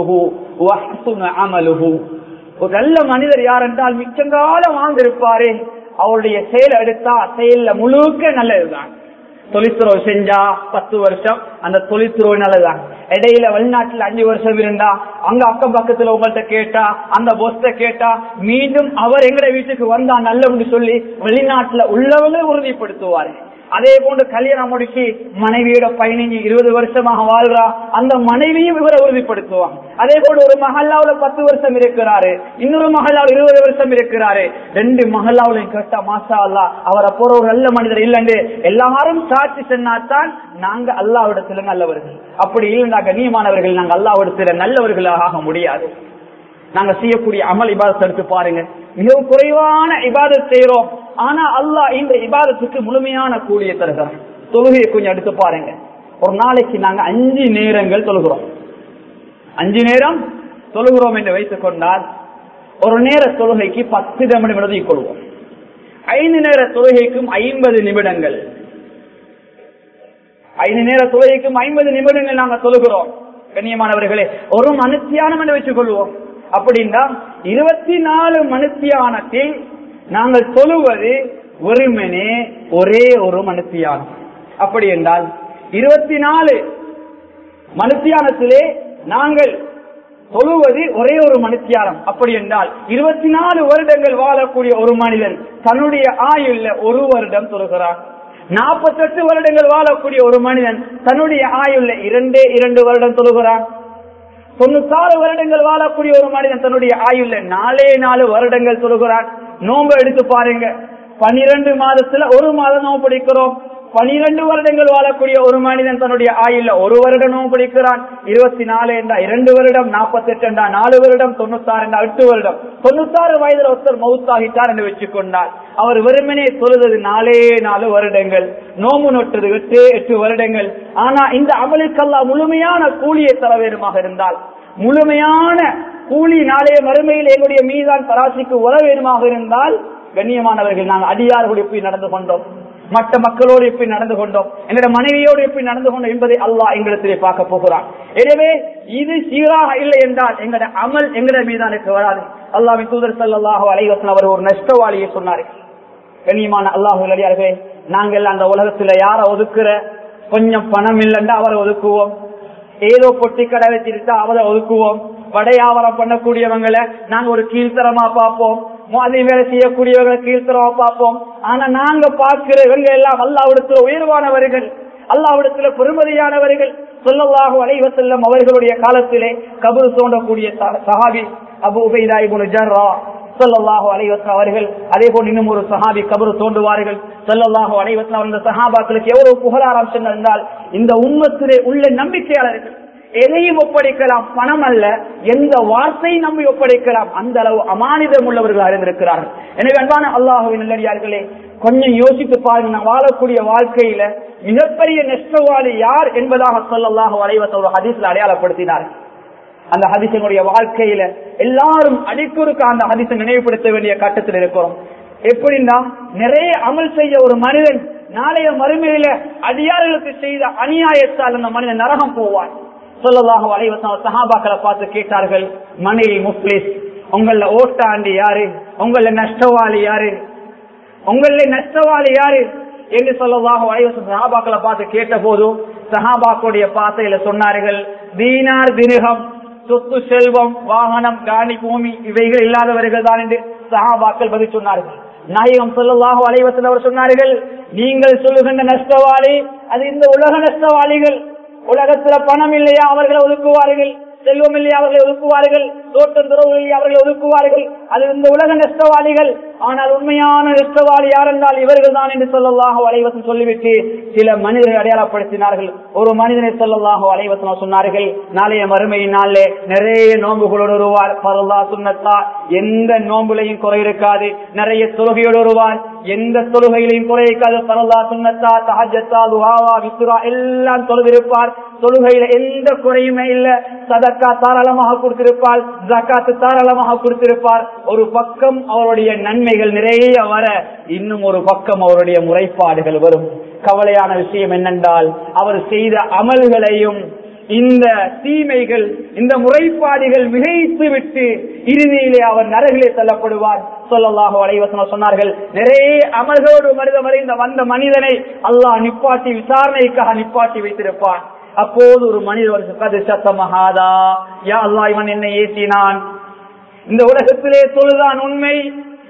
அமலுகு ஒரு நல்ல மனிதர் யார் என்றால் மிச்சங்காலம் வாழ்ந்திருப்பாரே அவருடைய செயல் எடுத்தா செயல்ல முழுக்க நல்லதுதான் தொழிற்துறவு செஞ்சா பத்து வருஷம் அந்த தொழிற்துறவு நல்லதுதான் இடையில வெளிநாட்டுல அஞ்சு வருஷம் இருந்தா அங்க அக்கம் பக்கத்துல உங்கள்கிட்ட கேட்டா அந்த பொஸ்ட கேட்டா மீண்டும் அவர் எங்கட வீட்டுக்கு வந்தா நல்லவன்னு சொல்லி வெளிநாட்டுல உள்ளவங்க உறுதிப்படுத்துவாரு அதே போன்று கல்யாணம் முடிச்சு மனைவியோட பதினஞ்சு இருபது வருஷமாக வாழ்றா அந்த மனைவியும் இவரை உறுதிப்படுத்துவாங்க அதே போல ஒரு மஹல்லாவுல பத்து வருஷம் இருக்கிறாரு இன்னொரு மஹல்லாவில் இருபது வருஷம் இருக்கிறாரு ரெண்டு மஹல்லாவுலையும் கேட்டா மாசா அல்லா அவரை போற ஒரு நல்ல மனிதர் இல்லைன்னு எல்லாரும் சாட்சி சொன்னாத்தான் நாங்க அல்லாவிடத்துல நல்லவர்கள் அப்படி இல்லைன்னா கண்ணியமானவர்கள் நாங்க அல்லாவிடத்துல நல்லவர்களாக ஆக முடியாது நாங்க செய்யக்கூடிய அமல் இபாதத்தை எடுத்து பாருங்க மிகவும் குறைவான இபாதத் செய்யறோம் ஆனா அல்லாஹ் இந்த இபாதத்துக்கு முழுமையான கூலியை தருகிறான் தொழுகையை கொஞ்சம் எடுத்து பாருங்க ஒரு நாளைக்கு நாங்க அஞ்சு நேரங்கள் தொழுகிறோம் அஞ்சு நேரம் தொழுகிறோம் என்று வைத்துக் கொண்டால் ஒரு நேர தொழுகைக்கு பத்து நிமிடம் எழுதி கொள்வோம் ஐந்து நேர தொழுகைக்கும் ஐம்பது நிமிடங்கள் ஐந்து நேர தொழுகைக்கும் ஐம்பது நிமிடங்கள் நாங்க தொழுகிறோம் கண்ணியமானவர்களே ஒரு மனுத்தியானம் என்று வச்சுக் கொள்வோம் அப்படின்னா இருபத்தி நாலு மனுத்தியானத்தில் நாங்கள் தொழுவது வெறுமனே ஒரே ஒரு மனுத்தியானம் அப்படி என்றால் இருபத்தி நாலு மனுத்தியானத்திலே நாங்கள் தொழுவது ஒரே ஒரு மனுத்தியானம் அப்படி என்றால் இருபத்தி நாலு வருடங்கள் வாழக்கூடிய ஒரு மனிதன் தன்னுடைய ஆயுள்ல ஒரு வருடம் தொழுகிறான் நாற்பத்தெட்டு வருடங்கள் வாழக்கூடிய ஒரு மனிதன் தன்னுடைய ஆயுள்ல இரண்டே இரண்டு வருடம் தொழுகிறான் தொண்ணூத்தாறு வருடங்கள் வாழக்கூடிய ஒரு மனிதன் தன்னுடைய ஆயுள்ல நாலே நாலு வருடங்கள் தொழுகிறான் நோன்பு எடுத்து பாருங்க பனிரெண்டு மாதத்துல ஒரு மாதம் நோம்பு பிடிக்கிறோம் பனிரெண்டு வருடங்கள் வாழக்கூடிய ஒரு மனிதன் தன்னுடைய ஆயுள்ல ஒரு வருடம் நோம்பு பிடிக்கிறான் இருபத்தி நாலு என்றா இரண்டு வருடம் நாற்பத்தி எட்டு என்றா நாலு வருடம் தொண்ணூத்தாறு என்றா எட்டு வருடம் தொண்ணூத்தாறு வயதுல ஒருத்தர் மவுத்தாகிட்டார் என்று வச்சுக் கொண்டார் அவர் வெறுமனே தொழுது நாலே நாலு வருடங்கள் நோம்பு நொட்டது எட்டு எட்டு வருடங்கள் ஆனா இந்த அமலுக்கெல்லாம் முழுமையான கூலியை தர வேண்டுமாக இருந்தால் முழுமையான கூலி நாளைய மறுமையில் எங்களுடைய மீதான் பராசிக்கு உற வேண்டுமாக இருந்தால் கண்ணியமானவர்கள் நாங்கள் அடியார்கள் எப்படி நடந்து கொண்டோம் மற்ற மக்களோடு எப்படி நடந்து கொண்டோம் என்னோட மனைவியோடு எப்படி நடந்து கொண்டோம் என்பதை அல்லாஹ் எங்களிடத்திலே பார்க்க போகிறான் எனவே இது சீராக இல்லை என்றால் எங்களோட அமல் எங்கட மீதானுக்கு வராது அல்லாவின் தூதர் சல்லாஹு அலைவசன் அவர் ஒரு நஷ்டவாளியை சொன்னார்கள் கண்ணியமான அல்லாஹு அடியார்களே நாங்கள் அந்த உலகத்துல யார ஒதுக்குற கொஞ்சம் பணம் இல்லைன்னா அவரை ஒதுக்குவோம் ஏதோ பொட்டி கடை வச்சிருந்தா அவரை ஒதுக்குவோம் வடையாவரம் பண்ணக்கூடியவங்களை நாங்க ஒரு கீழ்த்தரமா பார்ப்போம் மாதிரி வேலை செய்யக்கூடியவங்களை கீழ்த்தரமா பார்ப்போம் ஆனா நாங்க பார்க்கிற இவங்க எல்லாம் அல்லாவிடத்துல உயர்வானவர்கள் அல்லாவிடத்துல பெருமதியானவர்கள் சொல்லவாக அலைவசல்லம் அவர்களுடைய காலத்திலே கபூர் தோண்டக்கூடிய சஹாபி அபு உபைதா இபுன் ஜர்ரா சொல்லல்லாஹு அலைவசம் அவர்கள் அதே போல் இன்னும் ஒரு சஹாபி கபரு தோண்டுவார்கள் சொல்லல்லாஹு அலைவசம் அந்த சஹாபாக்களுக்கு எவ்வளவு புகழாரம் சென்றால் இந்த உண்மத்திலே உள்ள நம்பிக்கையாளர்கள் எதையும் ஒப்படைக்கலாம் பணம் அல்ல எந்த வார்த்தை நம்பி ஒப்படைக்கலாம் அந்த அளவு அமானிதம் உள்ளவர்கள் அறிந்திருக்கிறார்கள் எனவே அன்பான அல்லாஹுவின் நல்லடியார்களே கொஞ்சம் யோசித்து பாருங்க நான் வாழக்கூடிய வாழ்க்கையில மிகப்பெரிய நெஷ்டவாளி யார் என்பதாக சொல்லல்லாஹு அலைவசம் ஒரு ஹதீஸ்ல அடையாளப்படுத்தினார்கள் அந்த ஹதிசனுடைய வாழ்க்கையில எல்லாரும் அடிக்கொருக்க அந்த ஹதிசை நினைவுபடுத்த வேண்டிய கட்டத்தில் இருக்கிறோம் எப்படின்னா நிறைய அமல் செய்ய ஒரு மனிதன் நாளைய மறுமையில அடியார்களுக்கு செய்த அநியாயத்தால் அந்த மனிதன் நரகம் போவான் சொல்லலாக வலைவசம் சஹாபாக்களை பார்த்து கேட்டார்கள் மனைவி முஸ்லிஸ் உங்கள ஓட்டாண்டி யாரு உங்கள நஷ்டவாளி யாரு உங்கள நஷ்டவாளி யாரு என்று சொல்லலாக வலைவசம் சஹாபாக்களை பார்த்து கேட்ட போதும் சஹாபாக்களுடைய பாசையில சொன்னார்கள் தீனார் தினுகம் சொத்து செல்வம் வாகனம் காணி பூமி இவைகள் இல்லாதவர்கள் தான் என்று சஹாபாக்கள் பதில் சொன்னார்கள் நாயகம் சொல்லலாக அலைவசல் அவர் சொன்னார்கள் நீங்கள் சொல்லுகின்ற நஷ்டவாளி அது இந்த உலக நஷ்டவாளிகள் உலகத்துல பணம் இல்லையா அவர்களை ஒதுக்குவார்கள் செல்வம் இல்லையா அவர்களை ஒதுக்குவார்கள் தோட்டம் துறவு இல்லையா அவர்களை ஒதுக்குவார்கள் அது இந்த உலக நஷ்டவாளிகள் ஆனால் உண்மையான நஷ்டவாளி யார் என்றால் இவர்கள் தான் என்று சொல்லலாக வலைவசம் சொல்லிவிட்டு சில மனிதர்கள் அடையாளப்படுத்தினார்கள் ஒரு மனிதனை சொல்லலாக வலைவசம் சொன்னார்கள் நாளைய மறுமையின் நாளிலே நிறைய நோன்புகளோடு வருவார் பரலா சுண்ணத்தா எந்த நோன்புலையும் குறை இருக்காது நிறைய தொழுகையோடு வருவார் எந்த தொழுகையிலையும் குறை இருக்காது பரலா சுண்ணத்தா தஹஜத்தா துஹாவா விசுரா எல்லாம் தொழுதிருப்பார் தொழுகையில எந்த குறையுமே இல்ல சதக்கா தாராளமாக கொடுத்திருப்பார் ஜக்காத்து தாராளமாக கொடுத்திருப்பார் ஒரு பக்கம் அவருடைய நன்மைகள் நிறைய வர இன்னும் ஒரு பக்கம் அவருடைய முறைப்பாடுகள் வரும் கவலையான விஷயம் என்னென்றால் அவர் செய்த அமல்களையும் இந்த தீமைகள் இந்த முறைப்பாடுகள் மிகைத்து விட்டு இறுதியிலே அவர் நரகிலே தள்ளப்படுவார் சொல்லலாக வலைவசனம் சொன்னார்கள் நிறைய அமல்களோடு மனித மறைந்த வந்த மனிதனை அல்லாஹ் நிப்பாட்டி விசாரணைக்காக நிப்பாட்டி வைத்திருப்பான் அப்போது ஒரு மனிதர் கது சத்தமகாதா யா அல்லா இவன் என்னை ஏற்றினான் இந்த உலகத்திலே தொழுதான் உண்மை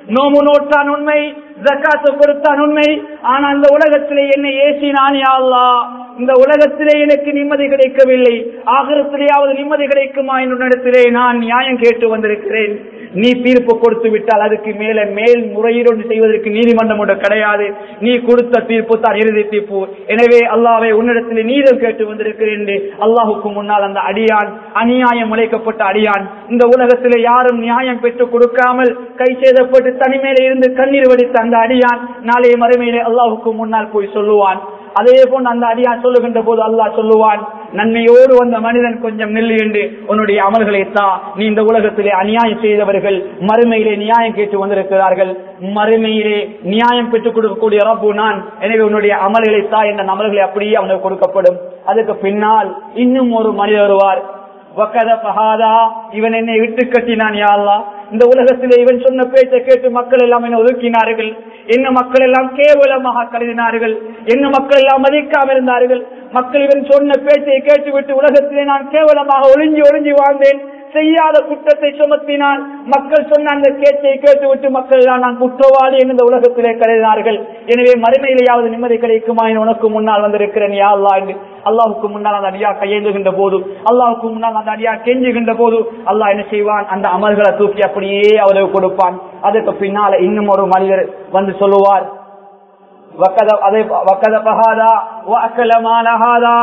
நோமு நோட்டான் உண்மை ஜக்காத்து கொடுத்தான் உண்மை ஆனா இந்த உலகத்திலே என்னை ஏசினான் யா அல்லாஹ் இந்த உலகத்திலே எனக்கு நிம்மதி கிடைக்கவில்லை ஆகிரத்திலேயாவது நிம்மதி கிடைக்குமா என்னிடத்திலே நான் நியாயம் கேட்டு வந்திருக்கிறேன் நீ தீர்ப்பு கொடுத்து விட்டால் அதுக்கு மேல மேல் முறையீடு செய்வதற்கு நீதிமன்றம் ஒன்று கிடையாது நீ கொடுத்த தீர்ப்பு தான் இறுதி தீர்ப்பு எனவே அல்லாவை உன்னிடத்தில் நீதம் கேட்டு வந்திருக்கிறேன் அல்லாஹுக்கு முன்னால் அந்த அடியான் அநியாயம் உழைக்கப்பட்ட அடியான் இந்த உலகத்திலே யாரும் நியாயம் பெற்றுக் கொடுக்காமல் கை செய்தப்பட்டு தனிமையில இருந்து கண்ணீர் வடித்த அந்த அடியான் நாளைய மறுமையிலே அல்லாஹுக்கு முன்னால் போய் சொல்லுவான் அதே போன்று அந்த அடியான் சொல்லுகின்ற போது அல்லாஹ் சொல்லுவான் நன்மையோடு வந்த மனிதன் கொஞ்சம் நெல்லு என்று உன்னுடைய அமல்களை தா நீ இந்த உலகத்திலே அநியாயம் செய்தவர்கள் மறுமையிலே நியாயம் கேட்டு வந்திருக்கிறார்கள் மறுமையிலே நியாயம் பெற்றுக் கொடுக்கக்கூடிய ரப்பு நான் எனவே உன்னுடைய அமல்களை தா என்ற அமல்களை அப்படியே அவனுக்கு கொடுக்கப்படும் அதுக்கு பின்னால் இன்னும் ஒரு மனிதர் வருவார் வக்கத பகாதா இவன் என்னை விட்டு கட்டினான் யாழ்லா இந்த உலகத்திலே இவன் சொன்ன பேச்சை கேட்டு மக்கள் எல்லாம் என்ன ஒதுக்கினார்கள் என்ன மக்கள் எல்லாம் கேவலமாக கருதினார்கள் என்ன மக்கள் எல்லாம் மதிக்காம இருந்தார்கள் மக்கள் இவன் சொன்ன பேச்சை கேட்டுவிட்டு உலகத்திலே நான் கேவலமாக ஒளிஞ்சி ஒளிஞ்சி வாழ்ந்தேன் செய்யாத குற்றத்தை சுமத்தினான் மக்கள் சொன்ன அந்த கேச்சை கேட்டுவிட்டு மக்கள் எல்லாம் நான் குற்றவாளி என்று இந்த உலகத்திலே கருதினார்கள் எனவே மறுமையிலேயாவது நிம்மதி கிடைக்குமா என உனக்கு முன்னால் வந்திருக்கிறேன் யா அல்லா என்று அல்லாவுக்கு முன்னால் அந்த அடியா கையேந்துகின்ற போது அல்லாவுக்கு முன்னால் அந்த அடியா கெஞ்சுகின்ற போது அல்லாஹ் என்ன செய்வான் அந்த அமல்களை தூக்கி அப்படியே அவருக்கு கொடுப்பான் அதுக்கு பின்னால இன்னும் ஒரு மனிதர் வந்து சொல்லுவார் وكذب هذا واكل مال هذا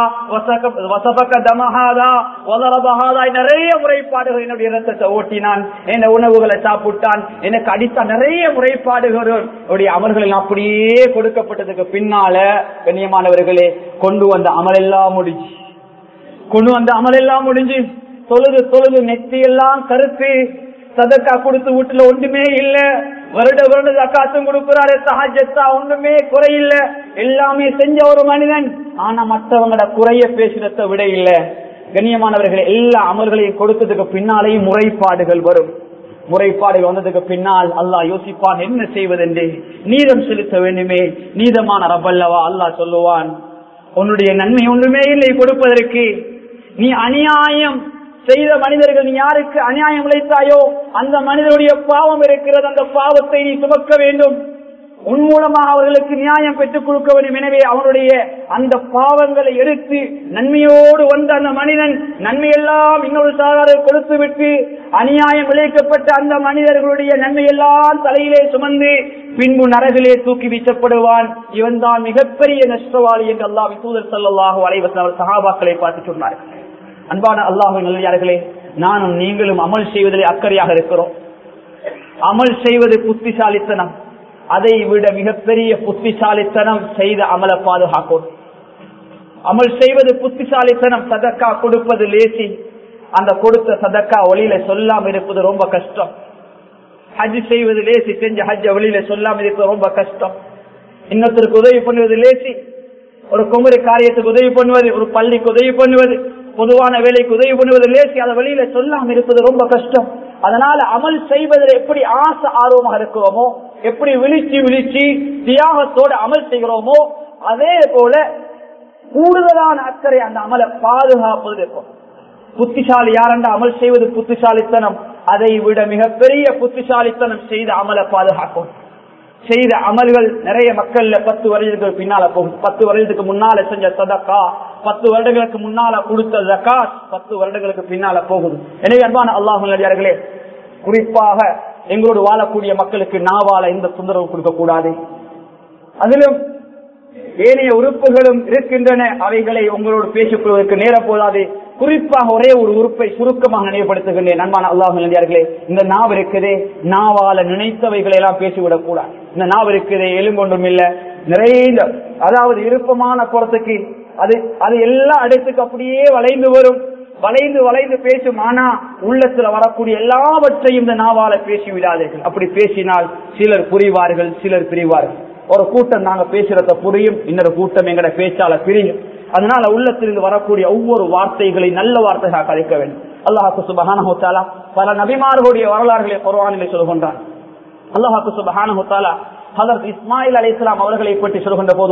وسفك دم هذا وضرب هذا நிறைய முறைப்பாடுகள் என்னுடைய ரத்தத்தை ஓட்டினான் என்ன உணவுகளை சாப்பிட்டான் எனக்கு அடித்த நிறைய முறைப்பாடுகள் அவருடைய அமல்கள் அப்படியே கொடுக்கப்பட்டதுக்கு பின்னால கண்ணியமானவர்களே கொண்டு வந்த அமல் எல்லாம் முடிஞ்சு கொண்டு வந்த அமல் எல்லாம் முடிஞ்சு தொழுது தொழுது நெத்தி எல்லாம் கருத்து சதக்கா கொடுத்து வீட்டுல ஒன்றுமே இல்ல வருட வருட ஜக்காத்தும் கொடுக்கிறாரு சஹஜத்தா ஒன்றுமே குறையில்ல எல்லாமே செஞ்ச ஒரு மனிதன் ஆனா மற்றவங்களோட குறைய பேசுறத விட இல்ல கண்ணியமானவர்கள் எல்லா அமல்களையும் கொடுத்ததுக்கு பின்னாலேயும் முறைப்பாடுகள் வரும் முறைப்பாடுகள் வந்ததுக்கு பின்னால் அல்லாஹ் யோசிப்பான் என்ன செய்வதென்று நீதம் செலுத்த வேண்டுமே நீதமான ரப்பல்லவா அல்லாஹ் சொல்லுவான் உன்னுடைய நன்மை ஒன்றுமே இல்லை கொடுப்பதற்கு நீ அநியாயம் செய்த மனிதர்கள் நீ யாருக்கு அநியாயம் உழைத்தாயோ அந்த மனிதனுடைய பாவம் இருக்கிறது அந்த பாவத்தை நீ சுமக்க வேண்டும் உன் மூலமாக அவர்களுக்கு நியாயம் பெற்றுக் கொடுக்க வேண்டும் எனவே அவனுடைய அந்த பாவங்களை எடுத்து நன்மையோடு வந்த அந்த மனிதன் நன்மையெல்லாம் இன்னொரு சாரார கொடுத்து விட்டு அநியாயம் விளைவிக்கப்பட்ட அந்த மனிதர்களுடைய நன்மையெல்லாம் தலையிலே சுமந்து பின்பு நரகிலே தூக்கி வீசப்படுவான் இவன் தான் மிகப்பெரிய நஷ்டவாளி என்று அல்லாஹ் தூதர் சல்லாஹூ அலைவசன் சஹாபாக்களை பார்த்து சொன்னார்கள் அன்பான அல்லாஹு நல்லே நானும் நீங்களும் அமல் செய்வதில் அக்கறையாக இருக்கிறோம் அமல் செய்வது புத்திசாலித்தனம் அதை விட மிகப்பெரிய புத்திசாலித்தனம் செய்த அமல பாதுகாக்கும் அமல் செய்வது புத்திசாலித்தனம் சதக்கா கொடுப்பது லேசி அந்த கொடுத்த சதக்கா ஒளியில சொல்லாம இருப்பது ரொம்ப கஷ்டம் ஹஜ் செய்வது லேசி செஞ்ச ஹஜ் வெளியில சொல்லாம இருப்பது ரொம்ப கஷ்டம் இன்னொருத்தருக்கு உதவி பண்ணுவது லேசி ஒரு குமரி காரியத்துக்கு உதவி பண்ணுவது ஒரு பள்ளிக்கு உதவி பண்ணுவது பொதுவான வேலைக்கு உதவி பண்ணுவது லேசி அதை வெளியில சொல்லாம இருப்பது ரொம்ப கஷ்டம் அதனால அமல் செய்வதில் எப்படி ஆசை ஆர்வமாக இருக்கிறோமோ எப்படி விழிச்சு விழிச்சு தியாகத்தோடு அமல் செய்கிறோமோ அதே போல கூடுதலான அக்கறை அந்த அமலை பாதுகாப்பது இருக்கும் புத்திசாலி யாரென்ற அமல் செய்வது புத்திசாலித்தனம் அதை விட மிகப்பெரிய புத்திசாலித்தனம் செய்த அமலை பாதுகாக்கும் செய்த அமல்கள் நிறைய மக்கள்ல பத்து வருடத்துக்கு பின்னால போகும் பத்து வருடத்துக்கு முன்னால செஞ்ச சதக்கா பத்து வருடங்களுக்கு முன்னால கொடுத்த ஜக்காத் பத்து வருடங்களுக்கு பின்னால போகுது எனவே அன்பான அல்லாஹர்களே குறிப்பாக எங்களோடு வாழக்கூடிய மக்களுக்கு நாவால எந்த தொந்தரவு கொடுக்க கூடாது அதிலும் ஏனைய உறுப்புகளும் இருக்கின்றன அவைகளை உங்களோடு பேசிக் கொள்வதற்கு நேரம் போதாது குறிப்பாக ஒரே ஒரு உறுப்பை சுருக்கமாக நினைவுபடுத்துகின்றேன் நண்பான அல்லாஹ் நடிகார்களே இந்த நாவ் இருக்குதே நாவால நினைத்தவைகளை எல்லாம் பேசிவிடக் கூடாது இந்த நாவ் இருக்குதே எலும்பொன்றும் இல்ல நிறைந்த அதாவது விருப்பமான புறத்துக்கு அது அது எல்லா இடத்துக்கு அப்படியே வளைந்து வரும் வளைந்து வளைந்து பேசும் ஆனா உள்ளத்துல வரக்கூடிய எல்லாவற்றையும் இந்த நாவால பேசி விடாதீர்கள் அப்படி பேசினால் சிலர் புரிவார்கள் சிலர் பிரிவார்கள் ஒரு கூட்டம் நாங்க பேசுறத புரியும் இன்னொரு கூட்டம் எங்கட பேச்சால பிரியும் அதனால உள்ளத்திலிருந்து வரக்கூடிய ஒவ்வொரு வார்த்தைகளை நல்ல வார்த்தையாக கழிக்க வேண்டும் அல்லாஹாக்கு சுபஹானா பல நபிமார்களுடைய வரலாறுகளை குர்ஆனிலே சொல்கின்றான் அல்லாஹாக்கு சுபஹானா ஹதரத் இஸ்மாயில் அலி இஸ்லாம் அவர்களை பற்றி சொல்கின்ற போது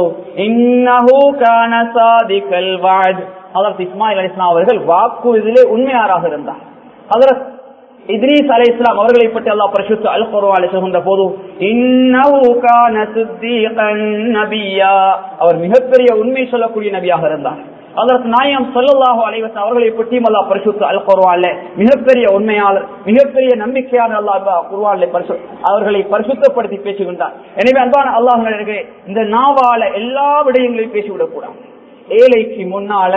ஹதரத் இஸ்மாயில் அலி இஸ்லாம் அவர்கள் வாக்குறுதியிலே உண்மையாராக இருந்தார் ஹதரத் இத்ரீஸ் அலை இஸ்லாம் அவர்களை பற்றி அல்லாஹ் பரிசுத்த அல் குர்ஆனில் சொல்கின்ற போது இன்னஹு கான சித்தீகன் நபியா அவர் மிகப்பெரிய உண்மை சொல்லக்கூடிய நபியாக இருந்தார் அதற்கு நாயம் சொல்லல்லாஹு அலைவசம் அவர்களை பற்றியும் அல்லாஹ் பரிசுத்த அல் குர்ஆன்ல மிகப்பெரிய உண்மையாளர் மிகப்பெரிய நம்பிக்கையான அல்லாஹ் குர்ஆன்ல பரிசு அவர்களை பரிசுத்தப்படுத்தி பேசுகின்றார் எனவே அன்பான அல்லாஹ் இந்த நாவால எல்லா விடயங்களையும் பேசிவிடக் கூடாது ஏழைக்கு முன்னால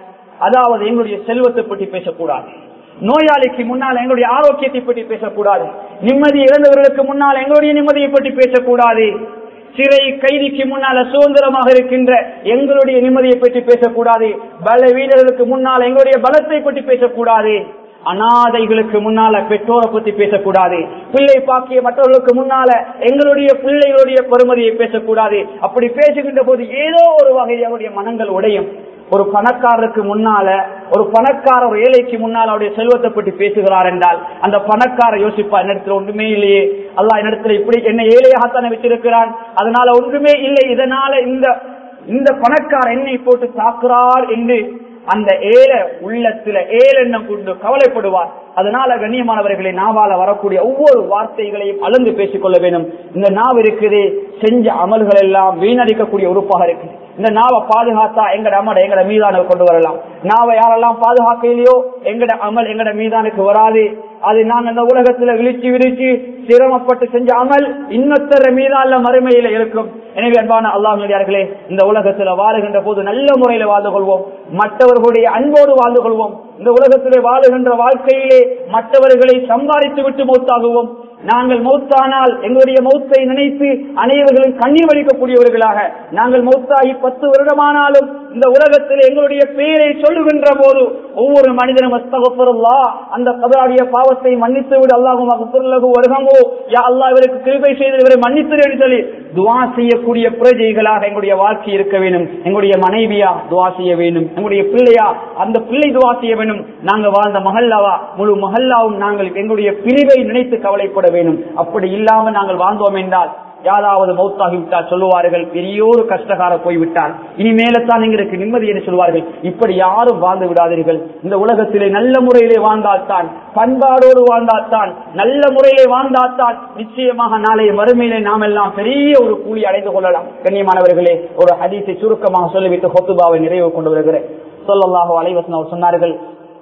அதாவது எங்களுடைய செல்வத்தை பற்றி பேசக்கூடாது நோயாளிக்கு முன்னால் எங்களுடைய ஆரோக்கியத்தை பற்றி பேசக்கூடாது நிம்மதி இழந்தவர்களுக்கு முன்னால் எங்களுடைய நிம்மதியை பற்றி பேசக்கூடாது சிறை கைதிக்கு முன்னால சுதந்திரமாக இருக்கின்ற எங்களுடைய நிம்மதியை பற்றி பேசக்கூடாது பல வீரர்களுக்கு முன்னால் எங்களுடைய பலத்தை பற்றி பேசக்கூடாது அனாதைகளுக்கு முன்னால பெற்றோரை பத்தி பேசக்கூடாது பிள்ளை பாக்கிய மற்றவர்களுக்கு முன்னால எங்களுடைய பிள்ளைகளுடைய பெருமதியை பேசக்கூடாது அப்படி பேசுகின்ற போது ஏதோ ஒரு வகையில் அவருடைய மனங்கள் உடையும் ஒரு பணக்காரருக்கு முன்னால ஒரு பணக்கார ஒரு ஏழைக்கு முன்னால் அவருடைய செல்வத்தை பற்றி பேசுகிறார் என்றால் அந்த பணக்கார யோசிப்பா என்னிடத்துல ஒன்றுமே இல்லையே அல்லா என்னிடத்துல இப்படி என்ன ஏழையாகத்தானே வச்சிருக்கிறான் அதனால ஒன்றுமே இல்லை இதனால இந்த இந்த பணக்கார என்னை போட்டு தாக்குறார் என்று அந்த ஏழ உள்ளத்துல ஏழெண்ணம் கொண்டு கவலைப்படுவார் அதனால கண்ணியமானவர்களை நாவால வரக்கூடிய ஒவ்வொரு வார்த்தைகளையும் அளந்து பேசிக்கொள்ள வேண்டும் இந்த நாவ் இருக்குது செஞ்ச அமல்கள் எல்லாம் வீணடிக்கக்கூடிய உறுப்பாக இருக்கு இந்த நாவை பாதுகாத்தா எங்கட அமல எங்கட மீதான கொண்டு வரலாம் நாவை யாரெல்லாம் பாதுகாக்கலையோ எங்கட அமல் எங்கட மீதானுக்கு வராது அது நாங்க இந்த உலகத்துல விழிச்சு விரிச்சு சிரமப்பட்டு செஞ்ச அமல் இன்னொத்தர மீதான மறுமையில இருக்கும் எனவே அன்பான அல்லாஹர்களே இந்த உலகத்துல வாழுகின்ற போது நல்ல முறையில வாழ்ந்து கொள்வோம் மற்றவர்களுடைய அன்போடு வாழ்ந்து கொள்வோம் இந்த உலகத்திலே வாழுகின்ற வாழ்க்கையிலே மற்றவர்களை சம்பாதித்து விட்டு மௌத்தாகுவோம் நாங்கள் மௌத்தானால் எங்களுடைய மௌத்தை நினைத்து அனைவர்களும் கண்ணீர் வலிக்கக்கூடியவர்களாக நாங்கள் மௌத்தாகி பத்து வருடமானாலும் இந்த உலகத்தில் எங்களுடைய பெயரை சொல்லுகின்ற போது ஒவ்வொரு மனிதனும் அஸ்தகப்பருல்லா அந்த கதாடிய பாவத்தை மன்னித்து விடு அல்லாஹும் அகப்பொருளகு வருகங்கோ யா அல்லா இவருக்கு கிருபை செய்து இவரை மன்னித்து என்று சொல்லி துவா செய்யக்கூடிய பிரஜைகளாக எங்களுடைய வாழ்க்கை இருக்க வேண்டும் எங்களுடைய மனைவியா துவா செய்ய வேண்டும் எங்களுடைய பிள்ளையா அந்த பிள்ளை துவா செய்ய வேண்டும் நாங்கள் வாழ்ந்த மஹல்லாவா முழு மஹல்லாவும் நாங்கள் எங்களுடைய பிரிவை நினைத்து கவலைப்பட வேண்டும் அப்படி இல்லாமல் நாங்கள் வாழ்ந்தோம் என்றால் யாராவது மௌத்தாகிவிட்டால் சொல்லுவார்கள் பெரியோரு கஷ்டகார போய்விட்டார் இனிமேலத்தான் எங்களுக்கு நிம்மதி என்று சொல்வார்கள் இப்படி யாரும் வாழ்ந்து விடாதீர்கள் இந்த உலகத்திலே நல்ல முறையிலே வாழ்ந்தால்தான் பண்பாடோடு வாழ்ந்தால்தான் நல்ல முறையிலே வாழ்ந்தால்தான் நிச்சயமாக நாளைய மறுமையிலே நாம் எல்லாம் பெரிய ஒரு கூலி அடைந்து கொள்ளலாம் கண்ணியமானவர்களே ஒரு ஹதீஸை சுருக்கமாக சொல்லிவிட்டு ஹொத்துபாவை நிறைவு கொண்டு வருகிறேன் சொல்லல்லாக அலைவசன் அவர் சொன்னார்கள்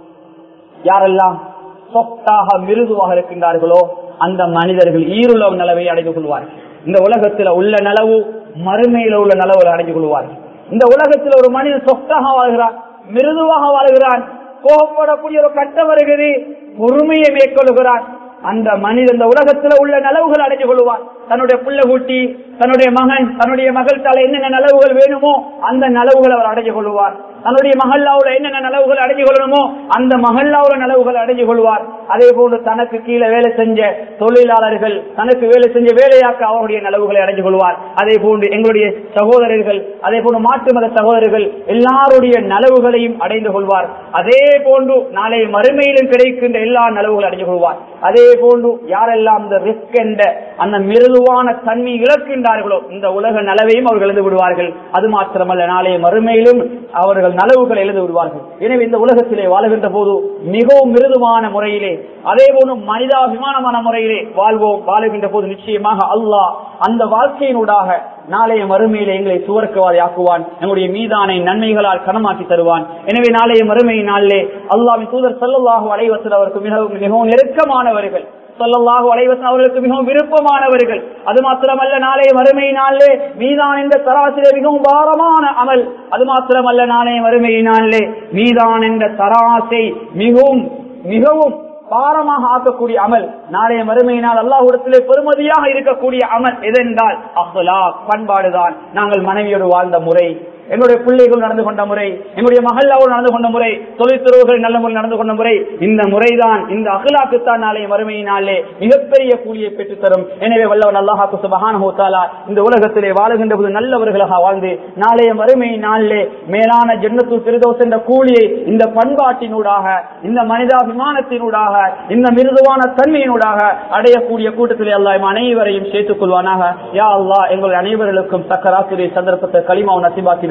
யாரெல்லாம் சொத்தாக மிருதுவாக இருக்கின்றார்களோ அந்த மனிதர்கள் ஈருள்ள நலவை அடைந்து கொள்வார்கள் இந்த உலகத்துல உள்ள நலவு மறுமையில உள்ள நலவு அடைந்து கொள்வார்கள் இந்த உலகத்தில் ஒரு மனிதன் சொத்தாக வாழ்கிறான் மிருதுவாக வாழ்கிறான் கோபப்படக்கூடிய ஒரு கட்டம் வருகிறது பொறுமையை மேற்கொள்கிறான் அந்த மனிதன் இந்த உலகத்துல உள்ள நலவுகள் அடைஞ்சு கொள்வான் தன்னுடைய புள்ள கூட்டி தன்னுடைய மகன் தன்னுடைய மகள் தலை என்னென்ன நலவுகள் வேணுமோ அந்த நலவுகள் அவர் அடைஞ்சு கொள்வார் தன்னுடைய மகல்லாவோட என்னென்ன நலவுகள் அடைஞ்சு கொள்ளணுமோ அந்த மகல்லாவோட நலவுகள் அடைஞ்சு கொள்வார் அதே போன்று தனக்கு கீழே வேலை செஞ்ச தொழிலாளர்கள் தனக்கு வேலை செஞ்ச வேலையாக்க அவருடைய நலவுகளை அடைஞ்சு கொள்வார் அதே போன்று எங்களுடைய சகோதரர்கள் அதே போன்று மாற்று மத சகோதரர்கள் எல்லாருடைய நலவுகளையும் அடைந்து கொள்வார் அதே போன்று நாளை மறுமையிலும் கிடைக்கின்ற எல்லா நலவுகள் அடைஞ்சு கொள்வார் அதே போன்று யாரெல்லாம் இந்த ரிஸ்க் என்ற அந்த மிருதுவான தன்மை இழக்கின்றார்களோ இந்த உலக நலவையும் அவர்கள் எழுந்து விடுவார்கள் அது மாத்திரமல்ல நாளைய மறுமையிலும் அவர்கள் நலவுகள் எழுந்து விடுவார்கள் எனவே இந்த உலகத்திலே வாழுகின்ற போது மிகவும் மிருதுவான முறையிலே அதே போன்று மனிதாபிமானமான முறையிலே வாழ்வோம் வாழுகின்ற போது நிச்சயமாக அல்லாஹ் அந்த வாழ்க்கையினூடாக நாளைய மறுமையில எங்களை சுவர்க்கவாதி ஆக்குவான் எங்களுடைய மீதானை நன்மைகளால் கனமாக்கி தருவான் எனவே நாளைய மறுமை நாளிலே அல்லாவின் தூதர் சல்லாஹூ அலைவசல் அவருக்கு மிகவும் மிகவும் நெருக்கமானவர்கள் சொல்லல்லாஹு அலைவசன் அவர்களுக்கு மிகவும் விருப்பமானவர்கள் அது மாத்திரமல்ல நாளைய மறுமை நாளிலே மீதான் என்ற தராசிலே மிகவும் பாரமான அமல் அது மாத்திரமல்ல நாளைய மறுமை நாளிலே மீதான் என்ற தராசை மிகவும் மிகவும் பாரமாக ஆக்கக்கூடிய அமல் நாளைய மறுமையினால் அல்லாஹுடத்திலே பெருமதியாக இருக்கக்கூடிய அமல் எதென்றால் அஹ்லா பண்பாடுதான் நாங்கள் மனைவியோடு வாழ்ந்த முறை எங்களுடைய பிள்ளைகள் நடந்து கொண்ட முறை எங்களுடைய மகள்லாவோடு நடந்து கொண்ட முறை தொழில்துறவுகள் நல்ல முறை நடந்து கொண்ட முறை இந்த முறைதான் இந்த அகலாக்குத்தான் நாளைய மறுமையினாலே மிகப்பெரிய கூலியை பெற்றுத்தரும் எனவே வல்லவன் அல்லாஹாக்கு சுபஹான ஹோத்தாலா இந்த உலகத்திலே வாழுகின்ற போது நல்லவர்களாக வாழ்ந்து நாளைய மறுமை நாளிலே மேலான ஜென்னத்து திருதோஸ் என்ற கூலியை இந்த பண்பாட்டினூடாக இந்த மனிதாபிமானத்தினூடாக இந்த மிருதுவான தன்மையினூடாக அடையக்கூடிய கூட்டத்திலே அல்லாஹ் அனைவரையும் சேர்த்துக் கொள்வானாக யா அல்லாஹ் எங்கள் அனைவர்களுக்கும் சக்கராத்துடைய சந்தர்ப்பத்தை களிமாவும் நசிபாக்கிடுவான்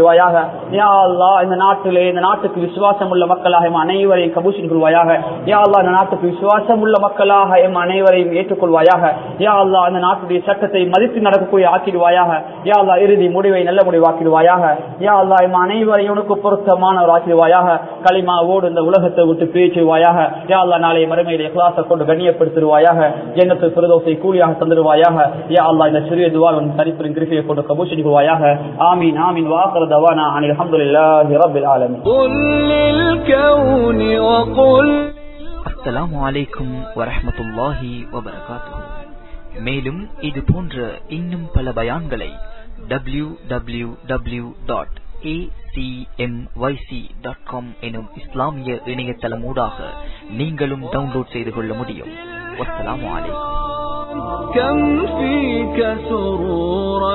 கொள்வாயாக யா அல்லா இந்த நாட்டிலே இந்த நாட்டுக்கு விசுவாசம் உள்ள மக்களாக எம் அனைவரையும் கபூஷன் கொள்வாயாக யா அல்லா இந்த நாட்டுக்கு விசுவாசம் உள்ள மக்களாக எம் அனைவரையும் ஏற்றுக்கொள்வாயாக யா அல்லா இந்த நாட்டுடைய சட்டத்தை மதித்து நடக்கக்கூடிய ஆக்கிடுவாயாக யா அல்லா இறுதி முடிவை நல்ல முடிவாக்கிடுவாயாக யா அல்லா எம் அனைவரையும் உனக்கு பொருத்தமானவர் ஆக்கிடுவாயாக களிமாவோடு இந்த உலகத்தை விட்டு பேச்சுவாயாக யா அல்லா நாளை மறுமையில இஹ்லாசை கொண்டு கண்ணியப்படுத்திடுவாயாக ஜன்னத்து பிரதோசை கூலியாக தந்துடுவாயாக யா அல்லா இந்த சிறிய துவால் உன் தனிப்பின் கிருப்பையை கொண்டு கபூஷிக்குவாயாக ஆமீன் ஆமீன் வாக்கர் தவானா அனில் அல்ஹம்துலில்லாஹி ரப்பில் ஆலமீன் قل للكون وقل அஸ்ஸலாமு அலைக்கும் வரஹ்மத்துல்லாஹி வபரகாத்துஹு மேலும் இது போன்ற இன்னும் பல பயான்களை டபிள்யூ டபிள்யூ டபிள்யூ டாட் எனும் இஸ்லாமிய இணையதளமூடாக நீங்களும் டவுன்லோட் செய்து கொள்ள முடியும் வஸ்ஸலாமு அலைக்கும் كم فيك سرورا